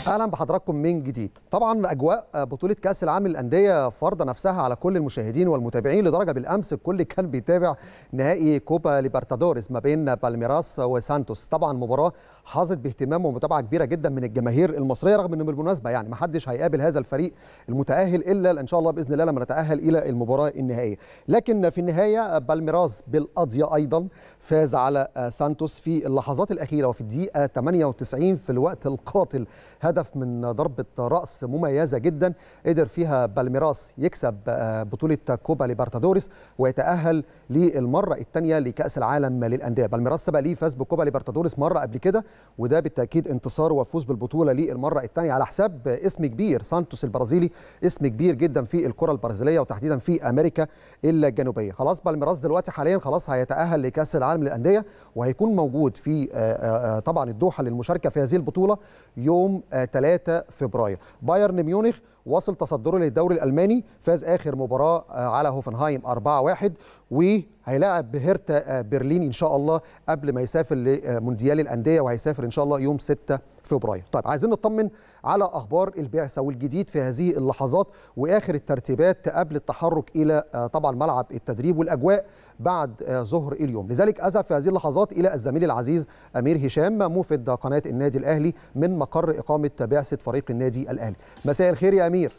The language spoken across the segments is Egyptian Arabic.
اهلا بحضراتكم من جديد طبعا اجواء بطوله كاس العالم للانديه فرض نفسها على كل المشاهدين والمتابعين لدرجه بالامس الكل كان بيتابع نهائي كوبا ليبرتادوريس ما بين بالميراس وسانتوس طبعا مباراه حظت باهتمام ومتابعه كبيره جدا من الجماهير المصريه رغم انه بالمناسبه يعني ما حدش هيقابل هذا الفريق المتاهل الا ان شاء الله باذن الله لما نتاهل الى المباراه النهائيه لكن في النهايه بالميراس بالقضيه ايضا فاز على سانتوس في اللحظات الاخيره وفي الدقيقه 98 في الوقت القاتل هدف من ضربه راس مميزه جدا قدر فيها بالميراس يكسب بطوله كوبا ليبرتادوريس ويتاهل للمره الثانيه لكاس العالم للانديه بالميراس سبق ليه فاز بكوبا ليبرتادوريس مره قبل كده وده بالتاكيد انتصار وفوز بالبطوله للمره الثانيه على حساب اسم كبير سانتوس البرازيلي اسم كبير جدا في الكره البرازيليه وتحديدا في امريكا الجنوبيه خلاص بالميراس دلوقتي حاليا خلاص هيتاهل لكاس العالم للانديه وهيكون موجود في طبعا الدوحه للمشاركه في هذه البطوله يوم 3 فبراير بايرن ميونخ واصل تصدره للدوري الالماني فاز اخر مباراه على هوفنهايم 4-1 وهيلاعب بهيرتا برلين ان شاء الله قبل ما يسافر لمونديال الانديه وهيسافر ان شاء الله يوم 6 فبراير طيب عايزين نطمن على اخبار البعثه والجديد في هذه اللحظات واخر الترتيبات قبل التحرك الى طبعا ملعب التدريب والاجواء بعد ظهر اليوم لذلك اذهب في هذه اللحظات الى الزميل العزيز امير هشام موفد قناه النادي الاهلي من مقر اقامه بعثه فريق النادي الاهلي مساء الخير يا امير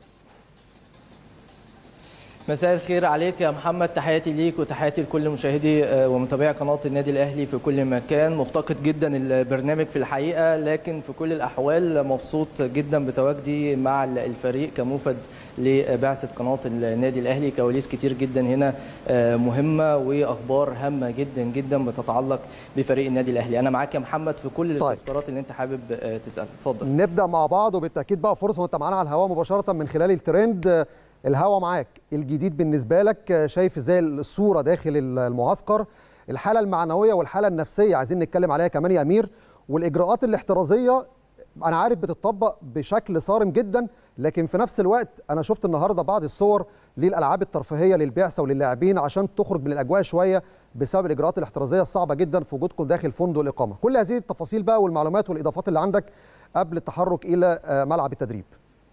مساء الخير عليك يا محمد تحياتي ليك وتحياتي لكل مشاهدي ومتابعي قناه النادي الاهلي في كل مكان مفتقد جدا البرنامج في الحقيقه لكن في كل الاحوال مبسوط جدا بتواجدي مع الفريق كموفد لبعثه قناه النادي الاهلي كواليس كتير جدا هنا مهمه واخبار هامه جدا جدا بتتعلق بفريق النادي الاهلي انا معاك يا محمد في كل الاستفسارات اللي انت حابب تسالها اتفضل نبدا مع بعض وبالتاكيد بقى فرصه وانت معانا على الهواء مباشره من خلال الترند الهوا معاك الجديد بالنسبه لك شايف ازاي الصوره داخل المعسكر الحاله المعنويه والحاله النفسيه عايزين نتكلم عليها كمان يا امير والاجراءات الاحترازيه انا عارف بتطبق بشكل صارم جدا لكن في نفس الوقت انا شفت النهارده بعض الصور للالعاب الترفيهيه للبعثه وللاعبين عشان تخرج من الاجواء شويه بسبب الاجراءات الاحترازيه الصعبه جدا في وجودكم داخل فندق الاقامه كل هذه التفاصيل بقى والمعلومات والاضافات اللي عندك قبل التحرك الى ملعب التدريب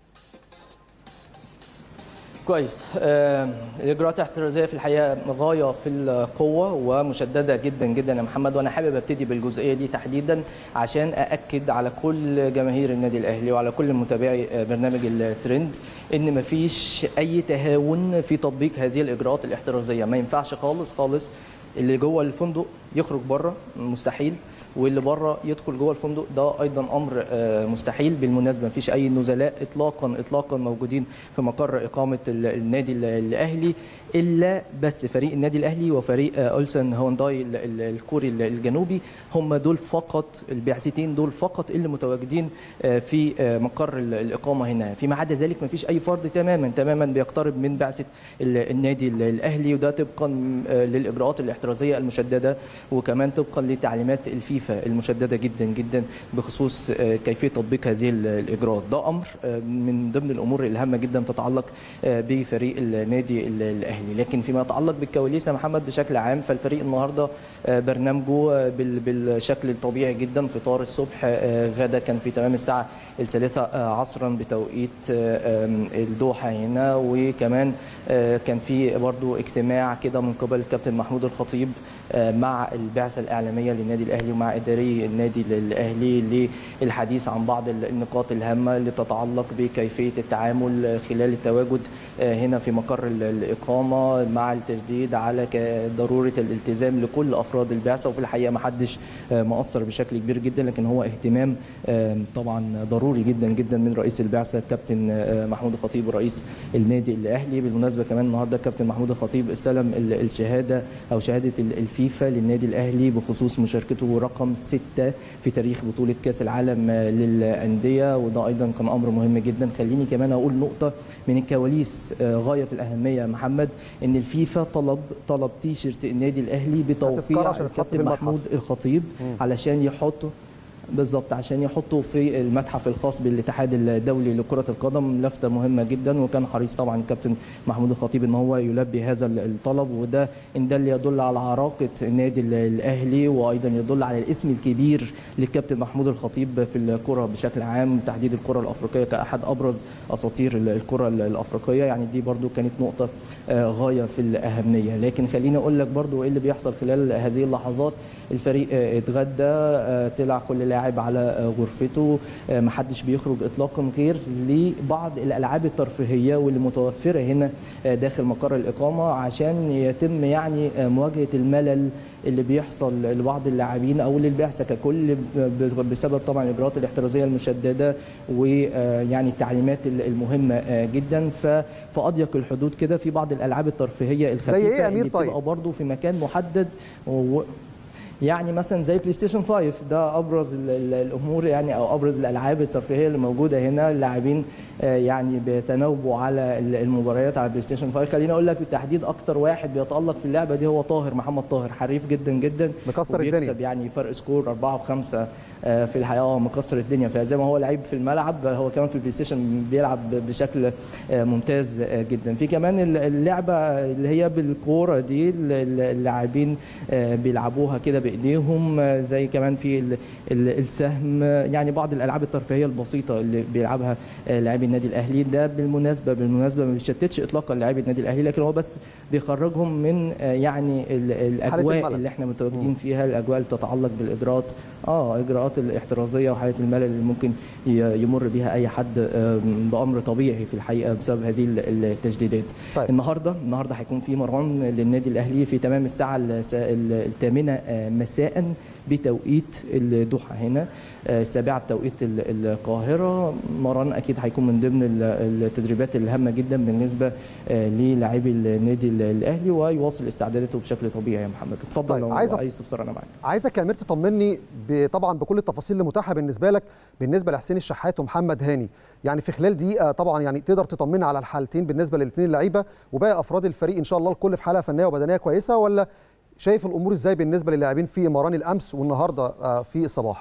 كويس آه، الاجراءات الاحترازيه في الحقيقه غايه في القوه ومشدده جدا جدا يا محمد وانا حابب ابتدي بالجزئيه دي تحديدا عشان ااكد على كل جماهير النادي الاهلي وعلى كل متابعي برنامج الترند ان مفيش اي تهاون في تطبيق هذه الاجراءات الاحترازيه ما ينفعش خالص خالص اللي جوه الفندق يخرج بره مستحيل واللي بره يدخل جوه الفندق ده ايضا امر مستحيل بالمناسبه مفيش اي نزلاء اطلاقا اطلاقا موجودين في مقر اقامه النادي الاهلي الا بس فريق النادي الاهلي وفريق اولسن هونداي الكوري الجنوبي هم دول فقط البعثتين دول فقط اللي متواجدين في مقر الاقامه هنا فيما عدا ذلك مفيش اي فرد تماما تماما بيقترب من بعثه النادي الاهلي وده طبقا للاجراءات الاحترازيه المشدده وكمان طبقا لتعليمات الفيفا المشدده جدا جدا بخصوص كيفيه تطبيق هذه الاجراءات ده امر من ضمن الامور الهامه جدا تتعلق بفريق النادي الاهلي لكن فيما يتعلق بالكواليس يا محمد بشكل عام فالفريق النهارده برنامجه بالشكل الطبيعي جدا فطار الصبح غدا كان في تمام الساعه الثالثه عصرا بتوقيت الدوحه هنا وكمان كان في برضو اجتماع كده من قبل الكابتن محمود الخطيب مع البعثه الاعلاميه للنادي الاهلي ومع اداري النادي الاهلي للحديث عن بعض النقاط الهامه اللي تتعلق بكيفيه التعامل خلال التواجد هنا في مقر الاقامه مع التشديد على ضروره الالتزام لكل افراد البعثه وفي الحقيقه ما حدش مقصر بشكل كبير جدا لكن هو اهتمام طبعا ضروري جدا جدا من رئيس البعثه الكابتن محمود الخطيب ورئيس النادي الاهلي بالمناسبه كمان النهارده الكابتن محمود الخطيب استلم الشهاده او شهاده الفيفا للنادي الاهلي بخصوص مشاركته رقم ستة في تاريخ بطوله كاس العالم للانديه وده ايضا كان امر مهم جدا خليني كمان اقول نقطه من الكواليس غايه في الاهميه يا محمد ان الفيفا طلب طلب تيشرت النادي الاهلي بتوقيع الكابتن محمود الخطيب علشان يحطه بالظبط عشان يحطوا في المتحف الخاص بالاتحاد الدولي لكرة القدم لفتة مهمة جدا وكان حريص طبعا الكابتن محمود الخطيب ان هو يلبي هذا الطلب وده ان دل يدل على عراقة النادي الاهلي وايضا يدل على الاسم الكبير للكابتن محمود الخطيب في الكرة بشكل عام تحديد الكرة الافريقية كاحد ابرز اساطير الكرة الافريقية يعني دي برضو كانت نقطة غاية في الاهمية لكن خليني اقول لك برضو ايه اللي بيحصل خلال هذه اللحظات الفريق اتغدى طلع كل لاعب على غرفته محدش بيخرج اطلاقا غير لبعض الالعاب الترفيهيه واللي متوفره هنا داخل مقر الاقامه عشان يتم يعني مواجهه الملل اللي بيحصل لبعض اللاعبين او للبعثه ككل بسبب طبعا الاجراءات الاحترازيه المشدده ويعني التعليمات المهمه جدا ففي اضيق الحدود كده في بعض الالعاب الترفيهيه الخفيفه زي ايه يا امير اللي بتبقى طيب برضه في مكان محدد و... يعني مثلا زي بلاي ستيشن 5 ده ابرز الامور يعني او ابرز الالعاب الترفيهيه اللي موجوده هنا اللاعبين يعني بيتناوبوا على المباريات على بلاي ستيشن 5 خليني اقول لك بالتحديد اكتر واحد بيتالق في اللعبه دي هو طاهر محمد طاهر حريف جدا جدا مكسر الدنيا وبيكسب يعني فرق سكور 4 و5 في الحقيقه مكسر الدنيا فزي ما هو لعيب في الملعب هو كمان في البلاي ستيشن بيلعب بشكل ممتاز جدا في كمان اللعبه اللي هي بالكوره دي اللاعبين بيلعبوها كده بايديهم زي كمان في السهم يعني بعض الالعاب الترفيهيه البسيطه اللي بيلعبها لاعبي النادي الاهلي ده بالمناسبه بالمناسبه ما بيشتتش اطلاقا لاعبي النادي الاهلي لكن هو بس بيخرجهم من يعني الاجواء اللي احنا متواجدين فيها الاجواء اللي تتعلق بالاجراءات اه اجراءات الاحترازيه وحاله الملل اللي ممكن يمر بها اي حد بامر طبيعي في الحقيقه بسبب هذه التجديدات طيب. النهارده النهارده هيكون في مران للنادي الاهلي في تمام الساعه الثامنه مساء بتوقيت الدوحه هنا السابعه بتوقيت القاهره مران اكيد هيكون من ضمن التدريبات الهامه جدا بالنسبه للاعبي النادي الاهلي ويواصل استعداداته بشكل طبيعي يا محمد اتفضل طيب. لو عايز اي استفسار انا معاك عايزك يا امير تطمني طبعا بكل التفاصيل اللي متاحه بالنسبه لك بالنسبه لحسين الشحات ومحمد هاني يعني في خلال دقيقه طبعا يعني تقدر تطمنا على الحالتين بالنسبه للاثنين اللعيبه وباقي افراد الفريق ان شاء الله الكل في حاله فنيه وبدنيه كويسه ولا شايف الامور ازاي بالنسبه للاعبين في مران الامس والنهارده في الصباح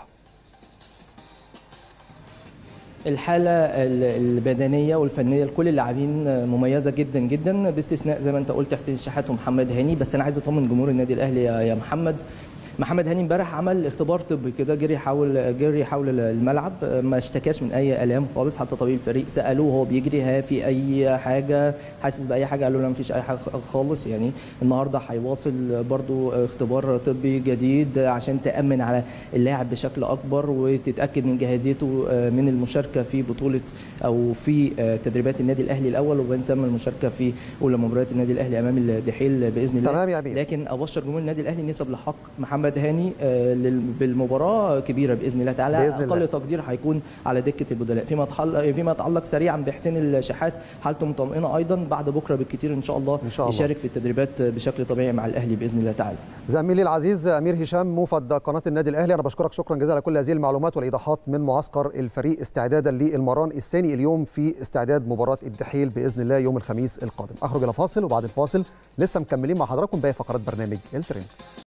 الحاله البدنيه والفنيه لكل اللاعبين مميزه جدا جدا باستثناء زي ما انت قلت حسين الشحات ومحمد هاني بس انا عايز اطمن جمهور النادي الاهلي يا محمد محمد هاني امبارح عمل اختبار طبي كده جري حول جري حول الملعب ما اشتكاش من اي الام خالص حتى طبيب الفريق سالوه هو بيجري ها في اي حاجه حاسس باي حاجه قالوا له ما فيش اي حاجه خالص يعني النهارده هيواصل برضو اختبار طبي جديد عشان تامن على اللاعب بشكل اكبر وتتاكد من جاهزيته من المشاركه في بطوله او في تدريبات النادي الاهلي الاول وبين ثم المشاركه في اولى مباريات النادي الاهلي امام الدحيل باذن الله تمام يا أمير. لكن ابشر جمهور النادي الاهلي نسب لحق محمد محمد هاني بالمباراه كبيره باذن الله تعالى بإذن اقل الله. تقدير هيكون على دكه البدلاء فيما يتعلق فيما يتعلق سريعا بحسين الشحات حالته مطمئنه ايضا بعد بكره بالكثير ان شاء الله إن شاء الله. يشارك في التدريبات بشكل طبيعي مع الاهلي باذن الله تعالى زميلي العزيز امير هشام موفد قناه النادي الاهلي انا بشكرك شكرا جزيلا على كل هذه المعلومات والايضاحات من معسكر الفريق استعدادا للمران الثاني اليوم في استعداد مباراه الدحيل باذن الله يوم الخميس القادم اخرج الى فاصل وبعد الفاصل لسه مكملين مع حضراتكم باقي فقرات برنامج الترند